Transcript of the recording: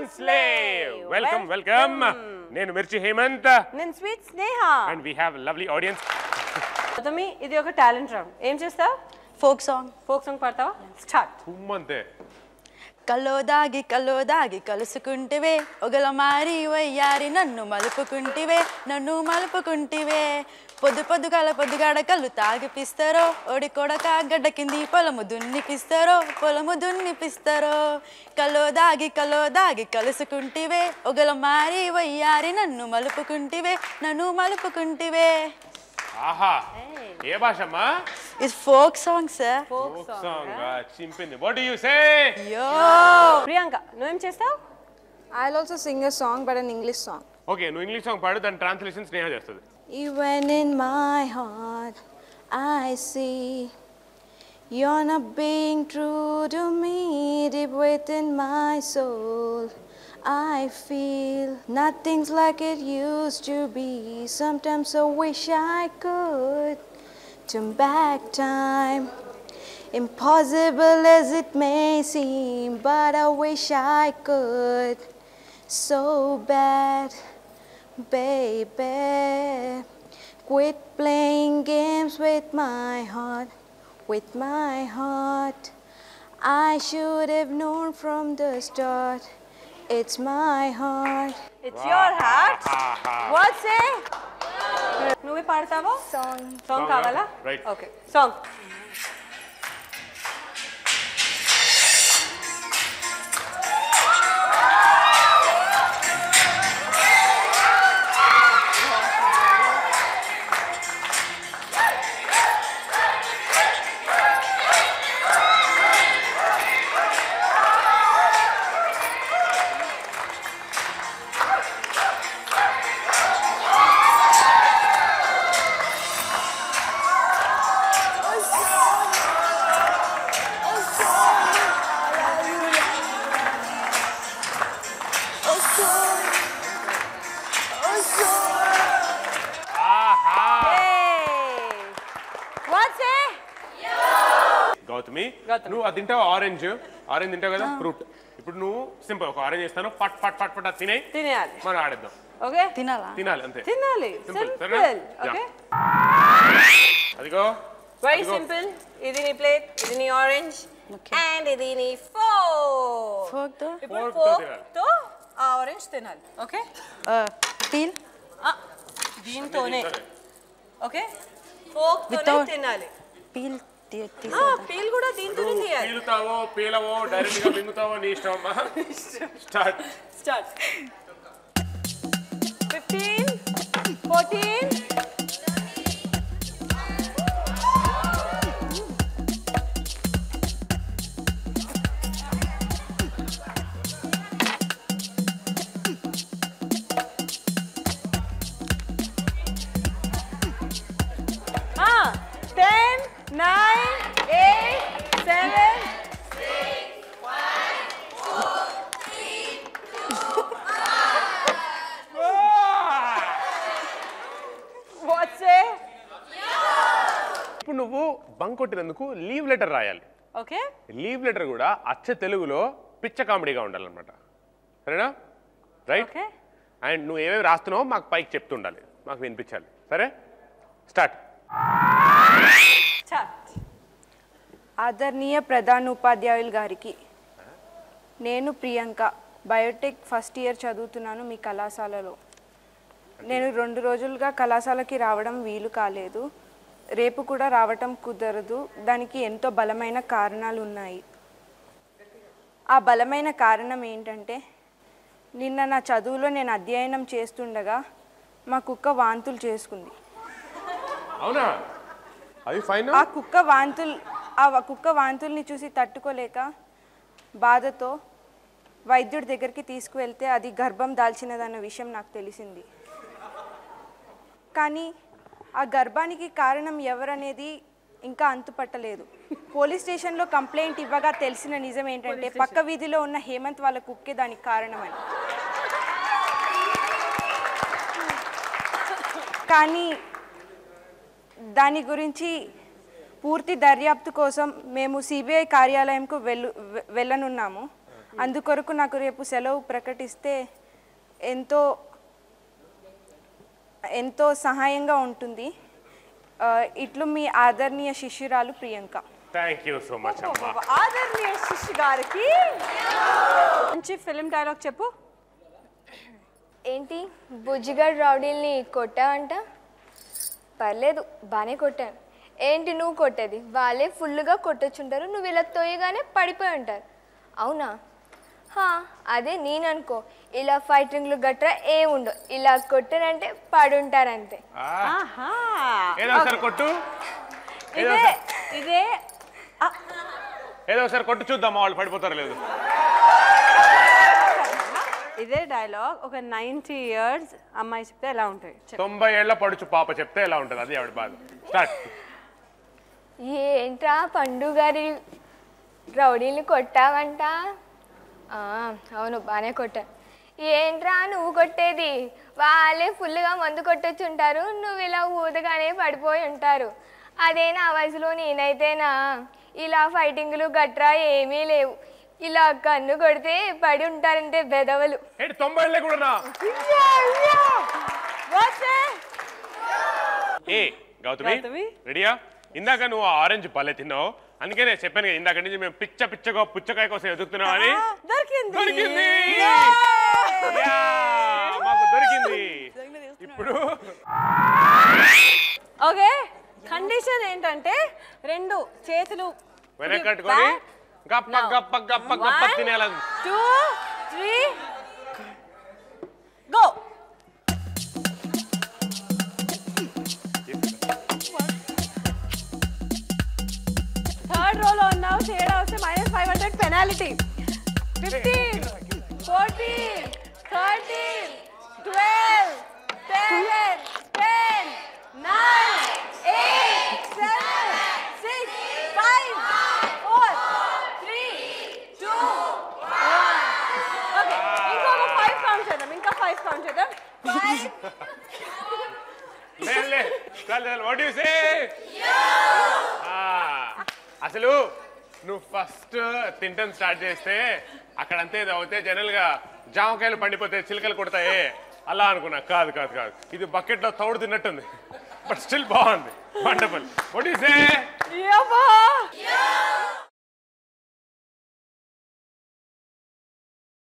Dance slave welcome welcome నేను మిర్చి హేమంత్ నేను sweet Sneha and we have lovely audience Gautami ఇది ఒక టాలెంట్ రౌండ్ ఏం చేస్తావు ఫోక్ సాంగ్ ఫోక్ సాంగ్ పాడతావా స్టార్ట్ తుమ్మంతే కల్లో దాగి కల్లో దాగి కలుసుకుంటివే ఒగల మారి వయ్యారి నన్ను మలుపుకుంటివే నన్ను మలుపుకుంటివే పొద్దు పొద్దుగాల పొద్దుగాడ కళ్ళు తాగిపిస్తారో ఒడి కొడక గడ్డ కింది పొలము దున్నిపిస్తారో పొలము దున్నిపిస్తారో కల్లో దాగి కల్లో దాగి కలుసుకుంటివే ఒగల మారి వయ్యారి నన్ను మలుపుకుంటివే నన్ను మలుపుకుంటివే ఆహా ఏ భాషమ్మా ఇది folk song sir folk folk song song చింపింది what do you say yo Priyanka నువ్వేం చేస్తావు I'll also sing a song, but an English song. Okay నువ్వు ఇంగ్లీష్ సాంగ్ పాడు దాని ట్రాన్స్లేషన్ స్నేహ చేస్తుంది Even in my heart, I see you're not being true to me. Deep within my soul, I feel nothing's like it used to be. Sometimes I wish I could turn back time. Impossible as it may seem, but I wish I could so bad. Baby, quit playing games with my heart, with my heart. I should have known from the start. It's my heart. It's your heart what say నువ్వే పాడతావా Song. Song కావాలా Right. Okay song ఆహా what say Gautami Gautami. నువ్వు అది తింటావు orange orange తింటావు కదా fruit ఇప్పుడు నువ్వు సింపుల్ ఒక ఆరెంజ్ ఇస్తాను పట్ పట్ పట్ పట్ అది తినే తినేయాలి మనం ఆడేద్దాం ఓకే తినాలా తినాలి అంతే తినాలి Simple, సింపుల్ సరేనా? ఓకే అదిగో వెరీ అదిగో. సింపుల్ ఇది నీ ప్లేట్ ఇది నీ ఆరెంజ్ Okay. అండ్ ఇది నీ ఫోక్ ఫోక్ తో ఇప్పుడు Fork తో ఫోక్ తినాలి. తో ఆ ఆరెంజ్ తినాలి ఓకే పీల్ దీంతోనే ఓకే ఫోక్ తోనే Without- తినాలి పీల్ ఆ పీల్ కూడా దీంతోనే తీయాలి పీలుతావో పీలవో డైరెక్ట్ గా మింగుతావో నీ ఇష్టం అమ్మా start start fifteen fourteen ten nine eight seven what's ఇప్పుడు నువ్వు బంక్ కొట్టినందుకు లీవ్ లెటర్ రాయాలి ఓకే లీవ్ లెటర్ కూడా అచ్చ తెలుగులో పిచ్చ కామెడీగా ఉండాలన్నమాట సరేనా రైట్ ఓకే అండ్ నువ్వు ఏమేమి రాస్తున్నావో మాకు పైకి చెప్తుండాలి మాకు వినిపించాలి సరే స్టార్ట్ చాట్ ఆదరణీయ ప్రధాన ఉపాధ్యాయులు గారికి నేను ప్రియాంక బయోటెక్ ఫస్ట్ ఇయర్ చదువుతున్నాను మీ కళాశాలలో నేను రెండు రోజులుగా కళాశాలకి రావడం వీలు కాలేదు రేపు కూడా రావటం కుదరదు దానికి ఎంతో బలమైన కారణాలు ఉన్నాయి ఆ బలమైన కారణం ఏంటంటే నిన్న నా చదువులో నేను అధ్యయనం చేస్తుండగా మా కుక్క వాంతులు చేసుకుంది అవునా అది ఫైన్ ఆ కుక్క వాంతులు ఆ వ- కుక్క వాంతుల్ని చూసి తట్టుకోలేక బాధతో వైద్యుడి దగ్గరికి తీసుకువెళ్తే అది గర్భం దాల్చినదన్న విషయం నాకు తెలిసింది కానీ ఆ గర్భానికి కారణం ఎవరనేది ఇంకా అంతుపట్టలేదు పోలీస్ స్టేషన్లో కంప్లైంట్ ఇవ్వగా తెలిసిన నిజం ఏంటంటే పక్క వీధిలో ఉన్న హేమంత్ వాళ్ళ కుక్కే దానికి కారణమని కానీ దాని గురించి పూర్తి దర్యాప్తు కోసం మేము సిబిఐ కార్యాలయంకు వెళ్ళు వె- వెళ్ళనున్నాము అందుకొరకు నాకు రేపు సెలవు ప్రకటిస్తే ఎంతో ఎంతో సహాయంగా ఉంటుంది ఆ, ఇట్లు మీ ఆదరణీయ శిష్యురాలు Priyanka thank you so much అమ్మా ఆదరణీయ శిష్యు గారికి మంచి ఫిలిం డైలాగ్ చెప్పు ఏంటి బుజ్జిగాడు రౌడీల్ని కొట్టావంట పర్లేదు బాగానే కొట్టాను ఏంటి నువ్వు కొట్టేది వాళ్ళే ఫుల్గా కొట్టొచ్చుంటారు నువ్వు ఇలా తొయ్యగానే పడిపోయి ఉంటారు అవునా హా అదే నేను అనుకో ఇలా ఫైటింగ్లు గట్రా ఏ ఉండవు ఇలా కొట్టారంటే పడుంటారంతే ఆ, ఆహా ఏదో ఒకసారి కొట్టు ఏదో ఇదే ఒకసారి- ఇదే ఆ, ఏదో ఒకసారి కొట్టు చూద్దాం వాళ్ళు పడిపోతారు లేదు ఇదే డైలాగ్ ఒక నైంటీ ఇయర్స్ అమ్మాయి చెప్తే ఎలా ఉంటుంది చెప్పు. తొంభై ఏళ్ల పడుచు పాప చెప్తే ఎలా ఉంటుంది అది ఆవిడ బాధ స్టార్ట్ ఏంట్రా పండు గారి రౌడీని కొట్టావంట ఆ, అవును బాగానే కొట్టా ఏంట్రా నువ్వు కొట్టేది వాళ్ళే ఫుల్గా మందు కొట్టొచ్చుంటారు నువ్వు ఇలా ఊదగానే పడిపోయి ఉంటారు అదే నా వయసులో నేనైతేనా ఇలా ఫైటింగ్లు గట్రా ఏమీ లేవు ఇలా కన్ను కొడితే పడి ఉంటారంటే బెదవలు ఏంటి తొంభై ఏళ్ళే కూడా అయ్యో, అయ్యో. వచ్చే. ఏ గౌతమి గౌతమి? రెడీయా ఇందాక నువ్వు ఆరెంజ్ పల్లె తిన్నావు అందుకే నేను చెప్పాను కదా ఇందాక నుంచి మేము పిచ్చ పిచ్చగా పుచ్చకాయ కోసం ఎదుగుతున్నాం అని ఆ, దొరికింది దొరికింది Yay! యా, మాకు దొరికింది ఇప్పుడు ఓకే కండిషన్ ఏంటంటే రెండు చేతులు వెనక్కి కట్టుకొని గప్ప గప్ప గప్ప గప్ప తినేలా టూ త్రీ గో థర్డ్ రోలో ఉన్నావు తేడా వస్తే minus five hundred penalty fifteen fourteen thirteen twelve ten ten nine eight seven six five four three two one okay ఇంకొక ఫైవ్ కౌంట్ చేద్దాం ఇంకా ఫైవ్ కౌంట్ చేద్దాం ఫైవ్ లే, లే. చాలు చాలు వాట్ యు సే అసలు నువ్వు ఫస్ట్ తింటం స్టార్ట్ చేస్తే అక్కడ అంతే ఇది అవుతే జనరల్ గా జామకాయలు పండిపోతే చిలకలు కొడతాయే అలా అనుకున్నా కాదు కాదు కాదు ఇది బకెట్ లో తౌడు తిన్నట్టుంది బట్ స్టిల్ బాగుంది వండర్ఫుల్ వాట్ యు సే యబ్బా